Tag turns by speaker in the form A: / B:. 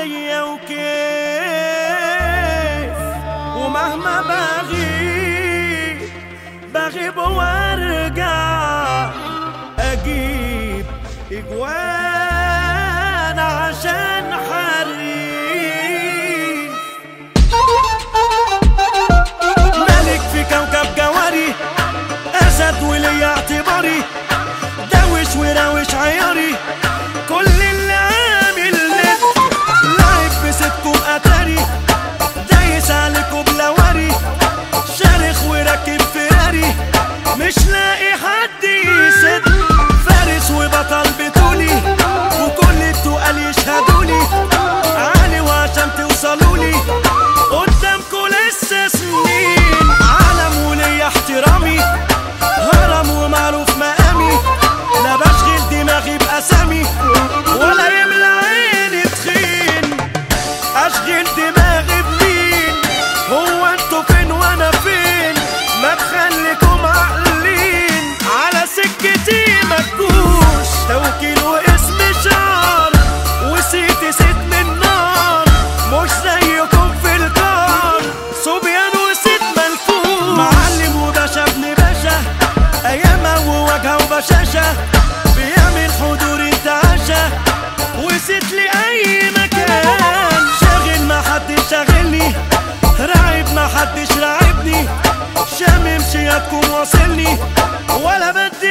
A: عليا وكيف ومهما بغيب بغيب وارجع اجيب اجوان عشان حريف ملك في كوكب جواري اسد وليا اعتباري دوش وراوش عياري كل اللي عامل ند لاعب بسيتكم اتاري دايس عليكم بلواري شارخ وراكب فيراري مش لاقي حد يسد فارس وبطل بطولي وكل التقال يشهدولي عالي وعشان توصلولي قدامكوا لسه سنين عالم وليا احترامي هرم ومعروف مقامي لا بشغل دماغي بأسامي ولا يملى عيني تخين اشغل دماغي بمين هو انتوا فين وانا فين ما تخليكم عاقلين على سكتي ما تجوش توكيل واسم شعر وسيتي ست من نار مش زيكم في الكار صبيان وست ملفوف معلم وباشا ابن باشا ايامه ووجهه وبشاشه بيعمل حضور انتعاشه وست لي اي مكان شاغل ما حدش شاغلني راعب ما حدش راعبني شامم شياتكم واصلني ولا بدي